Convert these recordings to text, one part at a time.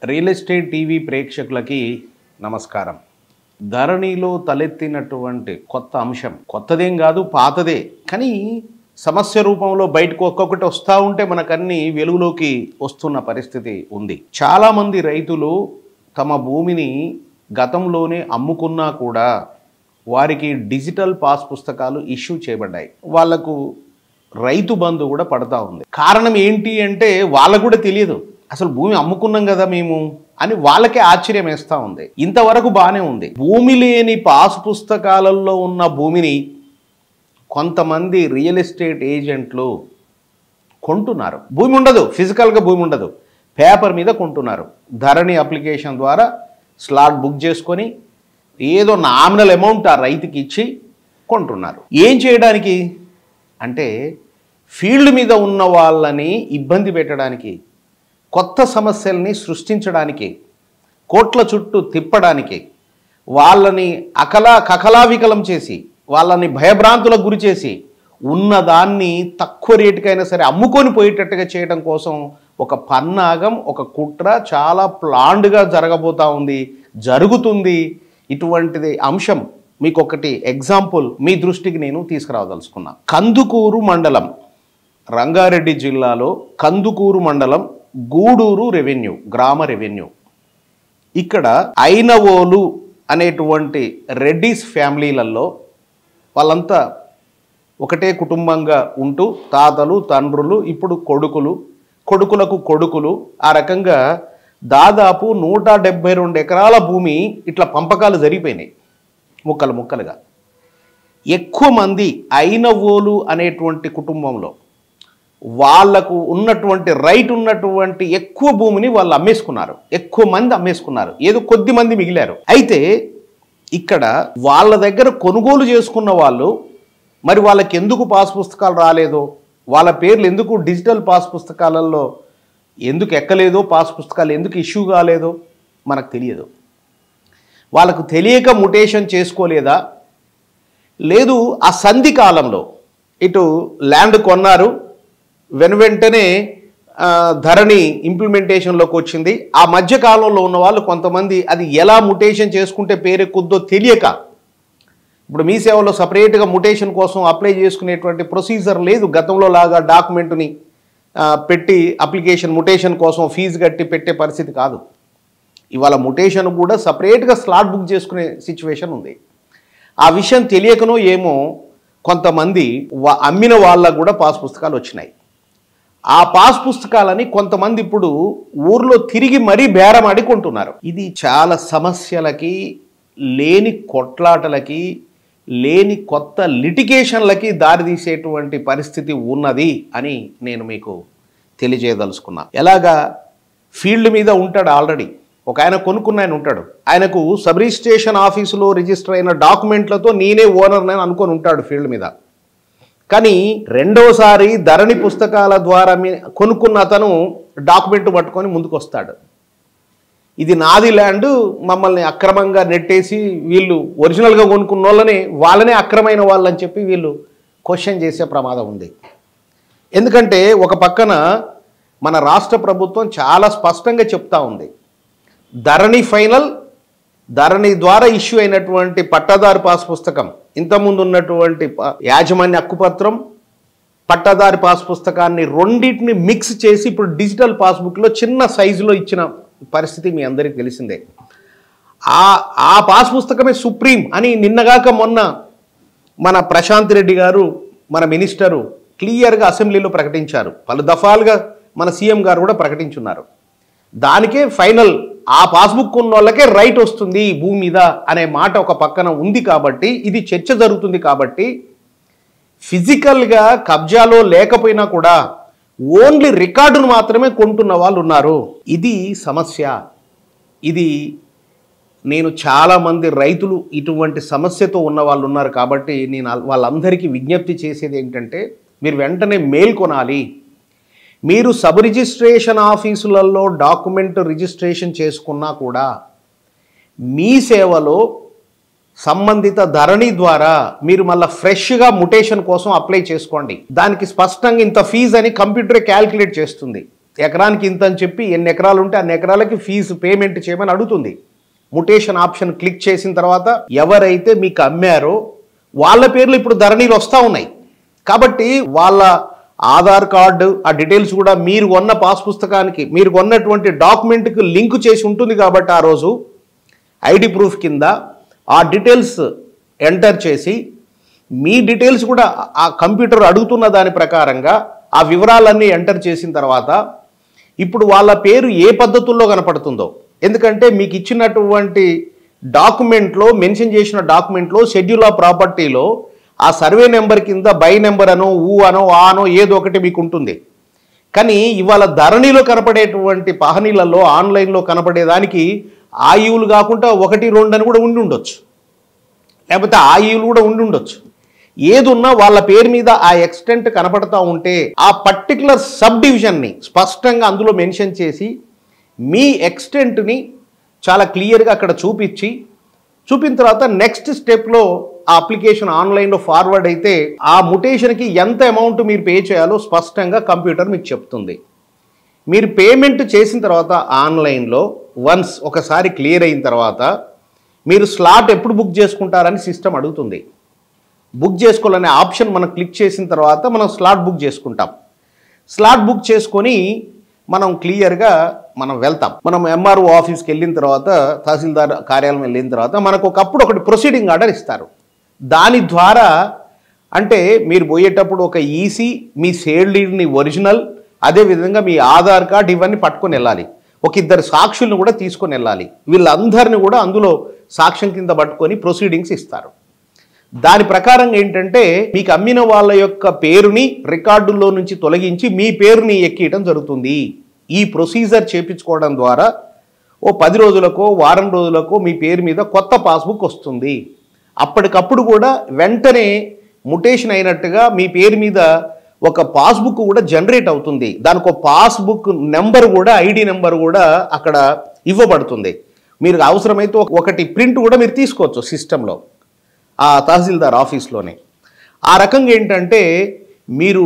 real estate TV ప్రేక్షకులకి నమస్కారం ధరణిలో తలెత్తినటువంటి కొత్త అంశం కొత్తదేం కాదు పాతదే కానీ సమస్య రూపంలో బయటకు ఒక్కొక్కటి వస్తూ ఉంటే మనకన్నీ వెలుగులోకి వస్తున్న పరిస్థితి ఉంది చాలామంది రైతులు తమ భూమిని గతంలోనే అమ్ముకున్నా కూడా వారికి డిజిటల్ పాస్ పుస్తకాలు ఇష్యూ చేయబడ్డాయి వాళ్లకు రైతు బంధు కూడా పడతా ఉంది కారణం ఏంటి అంటే వాళ్ళకు కూడా తెలియదు అసలు భూమి అమ్ముకున్నాం కదా మేము అని వాళ్ళకే ఆశ్చర్యం వేస్తూ ఉంది ఇంతవరకు బాగానే ఉంది భూమి లేని పాస్ పుస్తకాలలో ఉన్న భూమిని కొంతమంది రియల్ ఎస్టేట్ ఏజెంట్లు కొంటున్నారు భూమి ఉండదు ఫిజికల్గా భూమి ఉండదు పేపర్ మీద కొంటున్నారు ధరణి అప్లికేషన్ ద్వారా స్లాట్ బుక్ చేసుకొని ఏదో నామినల్ అమౌంట్ ఆ రైతుకి ఇచ్చి కొంటున్నారు ఏం చేయడానికి అంటే ఫీల్డ్ మీద ఉన్న వాళ్ళని ఇబ్బంది పెట్టడానికి కొత్త సమస్యల్ని సృష్టించడానికి కోట్ల చుట్టూ తిప్పడానికి వాళ్ళని అకలా కకలావికలం చేసి వాళ్ళని భయభ్రాంతులకు గురి చేసి ఉన్నదాన్ని తక్కువ రేటుకైనా సరే అమ్ముకొని పోయేటట్టుగా చేయడం కోసం ఒక పన్నాగం ఒక కుట్ర చాలా ప్లాండ్గా జరగబోతా ఉంది జరుగుతుంది ఇటువంటిది అంశం మీకు ఒకటి ఎగ్జాంపుల్ మీ దృష్టికి నేను తీసుకురావదలుచుకున్నా కందుకూరు మండలం రంగారెడ్డి జిల్లాలో కందుకూరు మండలం గూడూరు రెవెన్యూ గ్రామ రెవెన్యూ ఇక్కడ ఐనవోలు అనేటువంటి రెడ్డిస్ ఫ్యామిలీలలో వాళ్ళంతా ఒకటే కుటుంబంగా ఉంటూ తాతలు తండ్రులు ఇప్పుడు కొడుకులు కొడుకులకు కొడుకులు ఆ రకంగా దాదాపు నూట డెబ్బై రెండు ఎకరాల భూమి ఇట్లా పంపకాలు జరిగిపోయినాయి ముక్కలు ముక్కలుగా ఎక్కువ మంది ఐనవోలు అనేటువంటి కుటుంబంలో వాళ్లకు ఉన్నటువంటి రైట్ ఉన్నటువంటి ఎక్కువ భూమిని వాళ్ళు అమ్మేసుకున్నారు ఎక్కువ మంది అమ్మేసుకున్నారు ఏదో కొద్ది మంది మిగిలారు అయితే ఇక్కడ వాళ్ళ దగ్గర కొనుగోలు చేసుకున్న వాళ్ళు మరి వాళ్ళకి ఎందుకు పాస్ పుస్తకాలు రాలేదో వాళ్ళ పేర్లు ఎందుకు డిజిటల్ పాస్ పుస్తకాలలో ఎందుకు ఎక్కలేదో పాస్ పుస్తకాలు ఎందుకు ఇష్యూ కాలేదో మనకు తెలియదు వాళ్ళకు తెలియక ముటేషన్ చేసుకోలేదా లేదు ఆ సంధి కాలంలో ఇటు ల్యాండ్ కొన్నారు వెను వెంటనే ఆ, ధరణి ఇంప్లిమెంటేషన్లోకి వచ్చింది ఆ మధ్య కాలంలో ఉన్న వాళ్ళు కొంతమంది అది ఎలా ముటేషన్ చేసుకుంటే పేరెక్కుద్దో తెలియక ఇప్పుడు మీ సేవలో సపరేట్గా ముటేషన్ కోసం అప్లై చేసుకునేటువంటి ప్రొసీజర్ లేదు గతంలో లాగా డాక్యుమెంట్ని ఆ, పెట్టి అప్లికేషన్ ముటేషన్ కోసం ఫీజు కట్టి పెట్టే పరిస్థితి కాదు ఇవాళ ముటేషన్ కూడా సపరేట్గా స్లాట్ బుక్ చేసుకునే సిచ్యువేషన్ ఉంది ఆ విషయం తెలియకనో ఏమో కొంతమంది వా- అమ్మిన వాళ్ళకు కూడా పాస్ పుస్తకాలు వచ్చినాయి ఆ పాస్ పుస్తకాలని కొంతమంది ఇప్పుడు ఊర్లో తిరిగి మరీ బేరమాడి కొంటున్నారు ఇది చాలా సమస్యలకి లేని కొట్లాటలకి లేని కొత్త లిటిగేషన్లకి దారితీసేటువంటి పరిస్థితి ఉన్నది అని నేను మీకు తెలియజేయదలుచుకున్నా ఎలాగా ఫీల్డ్ మీద ఉంటాడు ఆల్రెడీ ఒక ఆయన కొనుక్కున్న ఆయన ఉంటాడు ఆయనకు సబ్ రిజిస్ట్రేషన్ ఆఫీసులో రిజిస్టర్ అయిన డాక్యుమెంట్లతో నేనే ఓనర్ అని అనుకొని ఉంటాడు ఫీల్డ్ మీద కానీ రెండోసారి ధరణి పుస్తకాల ద్వారా మీ కొనుక్కున్న అతను డాక్యుమెంట్ పట్టుకొని ముందుకు వస్తాడు ఇది నాది ల్యాండ్ మమ్మల్ని అక్రమంగా నెట్టేసి వీళ్ళు ఒరిజినల్గా కొనుక్కున్న వాళ్ళని వాళ్ళనే అక్రమైన వాళ్ళని చెప్పి వీళ్ళు క్వశ్చన్ చేసే ప్రమాదం ఉంది ఎందుకంటే ఒక పక్కన మన రాష్ట్ర ప్రభుత్వం చాలా స్పష్టంగా చెప్తా ఉంది ధరణి ఫైనల్ ధరణి ద్వారా ఇష్యూ అయినటువంటి పట్టాదారు పాస్ పుస్తకం ఇంతకుముందు ఉన్నటువంటి ప- యాజమాన్య హక్కుపత్రం పట్టాదారు పాస్ పుస్తకాన్ని రెండింటిని మిక్స్ చేసి ఇప్పుడు డిజిటల్ పాస్బుక్లో చిన్న సైజులో ఇచ్చిన పరిస్థితి మీ అందరికీ తెలిసిందే ఆ ఆ పాస్ పుస్తకమే సుప్రీం అని నిన్నగాక మొన్న మన ప్రశాంత్ రెడ్డి గారు మన మినిస్టరు క్లియర్గా అసెంబ్లీలో ప్రకటించారు పలు దఫాలుగా మన సీఎం గారు కూడా ప్రకటించున్నారు దానికే ఫైనల్ ఆ పాస్బుక్ ఉన్న వాళ్ళకే రైట్ వస్తుంది ఈ భూమి మీద అనే మాట ఒక పక్కన ఉంది కాబట్టి ఇది చర్చ జరుగుతుంది కాబట్టి ఫిజికల్గా కబ్జాలో లేకపోయినా కూడా ఓన్లీ రికార్డును మాత్రమే కొంటున్న వాళ్ళు ఉన్నారు ఇది సమస్య ఇది నేను చాలామంది రైతులు ఇటువంటి సమస్యతో ఉన్న వాళ్ళు ఉన్నారు కాబట్టి నేను అల్- వాళ్ళందరికీ విజ్ఞప్తి చేసేది ఏంటంటే మీరు వెంటనే మేల్ కొనాలి మీరు సబ్ రిజిస్ట్రేషన్ ఆఫీసులలో డాక్యుమెంట్ రిజిస్ట్రేషన్ చేసుకున్నా కూడా మీ సేవలో సంబంధిత ధరణి ద్వారా మీరు మళ్ళీ ఫ్రెష్గా ముటేషన్ కోసం అప్లై చేసుకోండి దానికి స్పష్టంగా ఇంత ఫీజు అని కంప్యూటర్ క్యాల్కులేట్ చేస్తుంది ఎకరానికి ఇంత అని చెప్పి ఎన్ని ఎకరాలు ఉంటే అన్ని ఎకరాలకి ఫీజు పేమెంట్ చేయమని అడుగుతుంది ముటేషన్ ఆప్షన్ క్లిక్ చేసిన తర్వాత ఎవరైతే మీకు అమ్మారో వాళ్ళ పేర్లు ఇప్పుడు ధరణిలు వస్తూ ఉన్నాయి కాబట్టి వాళ్ళ ఆధార్ కార్డు ఆ డీటెయిల్స్ కూడా మీరు కొన్న పాస్ పుస్తకానికి మీరు కొన్నటువంటి డాక్యుమెంట్కి లింక్ చేసి ఉంటుంది కాబట్టి ఆ రోజు ఐడి ప్రూఫ్ కింద ఆ డీటెయిల్స్ ఎంటర్ చేసి మీ డీటెయిల్స్ కూడా ఆ కంప్యూటర్ అడుగుతున్న దాని ప్రకారంగా ఆ వివరాలన్నీ ఎంటర్ చేసిన తర్వాత ఇప్పుడు వాళ్ళ పేరు ఏ పద్ధతుల్లో కనపడుతుందో ఎందుకంటే మీకు ఇచ్చినటువంటి డాక్యుమెంట్లో మెన్షన్ చేసిన డాక్యుమెంట్లో షెడ్యూల్ ఆఫ్ ప్రాపర్టీలో ఆ సర్వే నెంబర్ కింద బై నెంబర్ అనో ఊ అనో ఆ అనో ఏదో ఒకటి మీకు ఉంటుంది కానీ ఇవాళ ధరణిలో కనపడేటువంటి పహనీలలో ఆన్లైన్లో కనపడేదానికి ఆయువులు కాకుండా ఒకటి రెండు అని కూడా ఉండి ఉండొచ్చు లేకపోతే ఆయువులు కూడా ఉండి ఉండొచ్చు ఏది ఉన్నా వాళ్ళ పేరు మీద ఆ ఎక్స్టెంట్ కనపడతా ఉంటే ఆ పర్టికులర్ సబ్ డివిజన్ని స్పష్టంగా అందులో మెన్షన్ చేసి మీ ఎక్స్టెంట్ని చాలా క్లియర్గా అక్కడ చూపించి చూపిన తర్వాత నెక్స్ట్ స్టెప్లో ఆ అప్లికేషన్ ఆన్లైన్లో ఫార్వర్డ్ అయితే ఆ ముటేషన్కి ఎంత అమౌంట్ మీరు పే చేయాలో స్పష్టంగా కంప్యూటర్ మీకు చెప్తుంది మీరు పేమెంట్ చేసిన తర్వాత ఆన్లైన్లో వన్స్ ఒకసారి క్లియర్ అయిన తర్వాత మీరు స్లాట్ ఎప్పుడు బుక్ చేసుకుంటారని సిస్టమ్ అడుగుతుంది బుక్ చేసుకోవాలనే ఆప్షన్ మనం క్లిక్ చేసిన తర్వాత మనం స్లాట్ బుక్ చేసుకుంటాం స్లాట్ బుక్ చేసుకొని మనం క్లియర్గా మనం వెళ్తాం మనం ఎంఆర్ఓ ఆఫీస్కి వెళ్ళిన తర్వాత తహసీల్దార్ కార్యాలయం వెళ్ళిన తర్వాత మనకు ఒకప్పుడు ఒకటి ప్రొసీడింగ్ ఆర్డర్ ఇస్తారు దాని ద్వారా అంటే మీరు పోయేటప్పుడు ఒక ఈసీ మీ సేల్ డీడ్ని ఒరిజినల్ అదేవిధంగా మీ ఆధార్ కార్డ్ ఇవన్నీ పట్టుకొని వెళ్ళాలి ఒక ఇద్దరు సాక్షుల్ని కూడా తీసుకొని వెళ్ళాలి వీళ్ళందరిని కూడా అందులో సాక్ష్యం కింద పట్టుకొని ప్రొసీడింగ్స్ ఇస్తారు దాని ప్రకారం ఏంటంటే మీకు అమ్మిన వాళ్ళ యొక్క పేరుని రికార్డుల్లో నుంచి తొలగించి మీ పేరుని ఎక్కియటం జరుగుతుంది ఈ ప్రొసీజర్ చేపించుకోవడం ద్వారా ఓ పది రోజులకో వారం రోజులకో మీ పేరు మీద కొత్త పాస్బుక్ వస్తుంది అప్పటికప్పుడు కూడా వెంటనే ముటేషన్ అయినట్టుగా మీ పేరు మీద ఒక పాస్బుక్ కూడా జనరేట్ అవుతుంది దానికి ఒక పాస్బుక్ నెంబర్ కూడా ఐడి నెంబర్ కూడా అక్కడ ఇవ్వబడుతుంది మీరు అవసరమైతే ఒక- ఒకటి ప్రింట్ కూడా మీరు తీసుకోవచ్చు సిస్టంలో ఆ తహసీల్దార్ ఆఫీస్లోనే ఆ రకంగా ఏంటంటే మీరు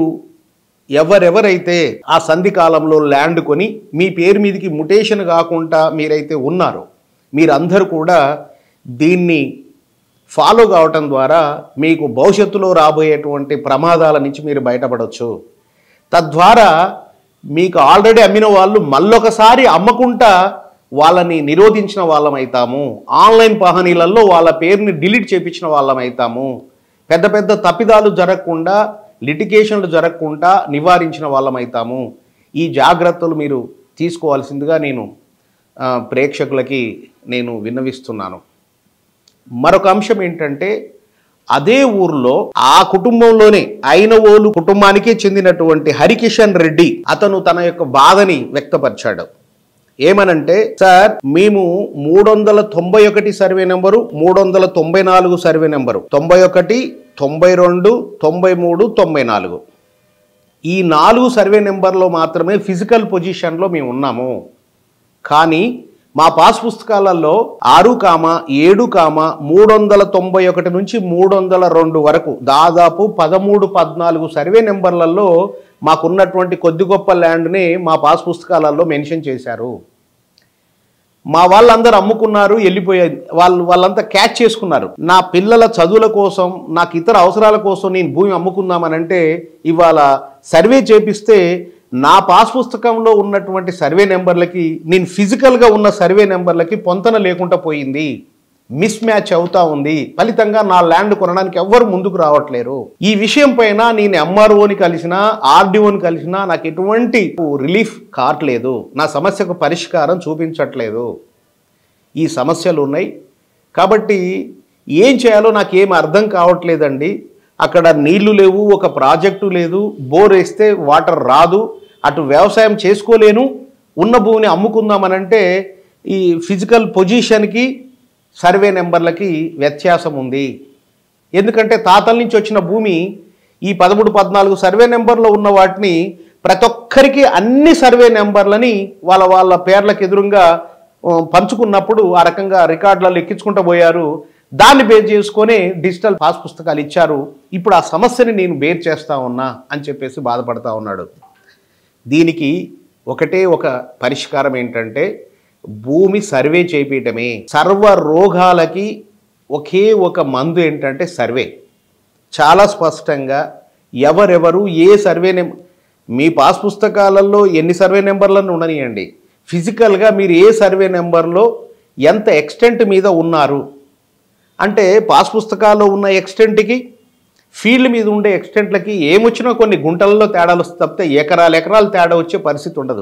ఎవరెవరైతే ఆ సంధి కాలంలో ల్యాండ్ కొని మీ పేరు మీదకి ముటేషన్ కాకుండా మీరైతే ఉన్నారో మీరందరూ కూడా దీన్ని ఫాలో కావటం ద్వారా మీకు భవిష్యత్తులో రాబోయేటువంటి ప్రమాదాల నుంచి మీరు బయటపడవచ్చు తద్వారా మీకు ఆల్రెడీ అమ్మిన వాళ్ళు మళ్ళొకసారి అమ్మకుండా వాళ్ళని నిరోధించిన వాళ్ళమైతాము ఆన్లైన్ పహనీలలో వాళ్ళ పేరుని డిలీట్ చేపించిన వాళ్ళమైతాము పెద్ద పెద్ద తప్పిదాలు జరగకుండా లిటిగేషన్లు జరగకుండా నివారించిన వాళ్ళమైతాము ఈ జాగ్రత్తలు మీరు తీసుకోవాల్సిందిగా నేను ఆ, ప్రేక్షకులకి నేను విన్నవిస్తున్నాను మరొక అంశం ఏంటంటే అదే ఊర్లో ఆ కుటుంబంలోనే అయినవోలు కుటుంబానికే చెందినటువంటి హరికిషన్ రెడ్డి అతను తన యొక్క బాధని వ్యక్తపరిచాడు ఏమనంటే సార్ మేము మూడు వందల తొంభై ఒకటి సర్వే నెంబరు మూడు వందల తొంభై నాలుగు సర్వే నెంబరు తొంభై ఒకటి తొంభై రెండు తొంభై మూడు తొంభై నాలుగు ఈ నాలుగు సర్వే నెంబర్లో మాత్రమే ఫిజికల్ పొజిషన్లో మేము ఉన్నాము కానీ మా పాస్ పుస్తకాలలో ఆరు కామ ఏడు కామ మూడు వందల తొంభై ఒకటి నుంచి మూడు వందల రెండు వరకు దాదాపు పదమూడు పద్నాలుగు సర్వే నెంబర్లలో మాకున్నటువంటి కొద్ది గొప్ప ల్యాండ్ని మా పాస్ పుస్తకాలలో మెన్షన్ చేశారు మా వాళ్ళందరూ అమ్ముకున్నారు వెళ్ళిపోయారు వాళ్ళు వాళ్ళంతా క్యాచ్ చేసుకున్నారు నా పిల్లల చదువుల కోసం నాకు ఇతర అవసరాల కోసం నేను భూమి అమ్ముకుందామనంటే ఇవాళ సర్వే చేపిస్తే నా పాస్ పుస్తకంలో ఉన్నటువంటి సర్వే నెంబర్లకి నేను ఫిజికల్గా ఉన్న సర్వే నెంబర్లకి పొంతన లేకుండా పోయింది మిస్ మ్యాచ్ అవుతా ఉంది ఫలితంగా నా ల్యాండ్ కొనడానికి ఎవ్వరు ముందుకు రావట్లేరు ఈ విషయం పైన నేను ఎంఆర్ఓని కలిసినా ఆర్డీఓని కలిసినా నాకు ఎటువంటి రిలీఫ్ కావట్లేదు నా సమస్యకు పరిష్కారం చూపించట్లేదు ఈ సమస్యలు ఉన్నాయి కాబట్టి ఏం చేయాలో నాకు ఏం అర్థం కావట్లేదండి అక్కడ నీళ్లు లేవు ఒక ప్రాజెక్టు లేదు బోర్ వేస్తే వాటర్ రాదు అటు వ్యవసాయం చేసుకోలేను ఉన్న భూమిని అమ్ముకుందామనంటే ఈ ఫిజికల్ పొజిషన్కి సర్వే నెంబర్లకి వ్యత్యాసం ఉంది ఎందుకంటే తాతల నుంచి వచ్చిన భూమి ఈ పదమూడు పద్నాలుగు సర్వే నెంబర్లో ఉన్న వాటిని ప్రతి ఒక్కరికి అన్ని సర్వే నెంబర్లని వాళ్ళ వాళ్ళ పేర్లకు ఎదురుగా ఆ, పంచుకున్నప్పుడు ఆ రకంగా రికార్డులలో ఎక్కించుకుంటూ పోయారు దాన్ని బేర్ చేసుకొని డిజిటల్ పాస్ పుస్తకాలు ఇచ్చారు ఇప్పుడు ఆ సమస్యని నేను బేర్ చేస్తా ఉన్నా అని చెప్పేసి బాధపడతా ఉన్నాడు దీనికి ఒకటే ఒక పరిష్కారం ఏంటంటే భూమి సర్వే చేపీయటమే సర్వ రోగాలకి ఒకే ఒక మందు ఏంటంటే సర్వే చాలా స్పష్టంగా ఎవరెవరు ఏ సర్వే నెం మీ పాస్ పుస్తకాలలో ఎన్ని సర్వే నెంబర్లను ఉండనియండి ఫిజికల్గా మీరు ఏ సర్వే నెంబర్లో ఎంత ఎక్స్టెంట్ మీద ఉన్నారు అంటే పాస్ పుస్తకాల్లో ఉన్న ఎక్స్టెంట్కి ఫీల్డ్ మీద ఉండే ఎక్స్టెంట్లకి ఏమొచ్చినా కొన్ని గుంటలలో తేడాలు వస్తే తప్పితే ఎకరాలు ఎకరాలు తేడా వచ్చే పరిస్థితి ఉండదు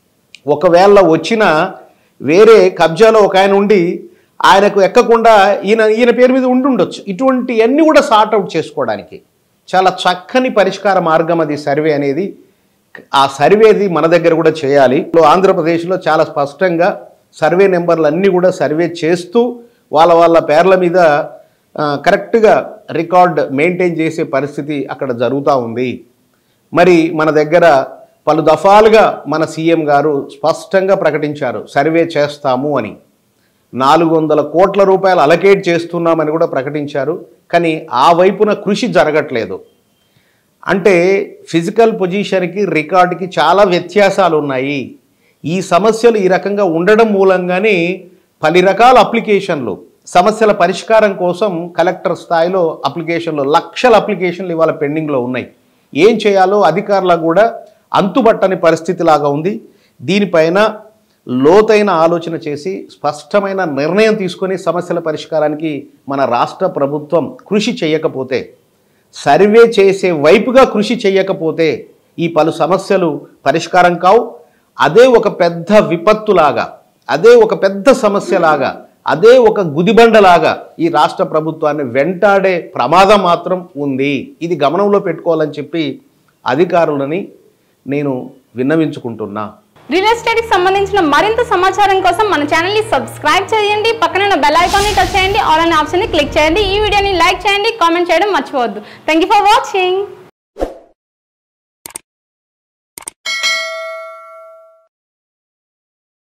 ఒకవేళ వచ్చిన వేరే కబ్జాలో ఒక ఆయన ఉండి ఆయనకు ఎక్కకుండా ఈయన ఈయన పేరు మీద ఉండి ఉండొచ్చు ఇటువంటి అన్నీ కూడా సార్ట్ అవుట్ చేసుకోవడానికి చాలా చక్కని పరిష్కార మార్గం అది సర్వే అనేది ఆ సర్వేది మన దగ్గర కూడా చేయాలి ఆంధ్రప్రదేశ్లో చాలా స్పష్టంగా సర్వే నెంబర్లు అన్నీ కూడా సర్వే చేస్తూ వాళ్ళ వాళ్ళ పేర్ల మీద ఆ, కరెక్ట్గా రికార్డ్ మెయింటైన్ చేసే పరిస్థితి అక్కడ జరుగుతూ ఉంది మరి మన దగ్గర పలు దఫాలుగా మన సీఎం గారు స్పష్టంగా ప్రకటించారు సర్వే చేస్తాము అని నాలుగు వందల కోట్ల రూపాయలు అలకేట్ చేస్తున్నామని కూడా ప్రకటించారు కానీ ఆ వైపున కృషి జరగట్లేదు అంటే ఫిజికల్ పొజిషన్కి రికార్డుకి చాలా వ్యత్యాసాలు ఉన్నాయి ఈ సమస్యలు ఈ రకంగా ఉండడం మూలంగానే పలు రకాల అప్లికేషన్లు సమస్యల పరిష్కారం కోసం కలెక్టర్ స్థాయిలో అప్లికేషన్లు లక్షల అప్లికేషన్లు ఇవాళ పెండింగ్లో ఉన్నాయి ఏం చేయాలో అధికారులకు కూడా అంతుబట్టని పరిస్థితి లాగా ఉంది దీనిపైన లోతైన ఆలోచన చేసి స్పష్టమైన నిర్ణయం తీసుకొని సమస్యల పరిష్కారానికి మన రాష్ట్ర ప్రభుత్వం కృషి చేయకపోతే సర్వే చేసే వైపుగా కృషి చేయకపోతే ఈ పలు సమస్యలు పరిష్కారం కావు అదే ఒక పెద్ద విపత్తులాగా అదే ఒక పెద్ద సమస్యలాగా అదే ఒక గుదిబండలాగా ఈ రాష్ట్ర ప్రభుత్వాన్ని వెంటాడే ప్రమాదం మాత్రం ఉంది ఇది గమనంలో పెట్టుకోవాలని చెప్పి అధికారులని నేను విన్నవించుకుంటున్నా రియల్ ఎస్టేట్ కి సంబంధించిన మరింత సమాచారం కోసం మన ఛానల్ ని సబ్స్క్రైబ్ చేయండి పక్కన ఉన్న బెల్ ఐకాన్ ని టచ్ చేయండి ఆల్ అనే ఆప్షన్ ని క్లిక్ చేయండి ఈ వీడియోని లైక్ చేయండి కామెంట్ చేయడం మర్చిపోవద్దు థ్యాంక్ యూ ఫర్ వాచింగ్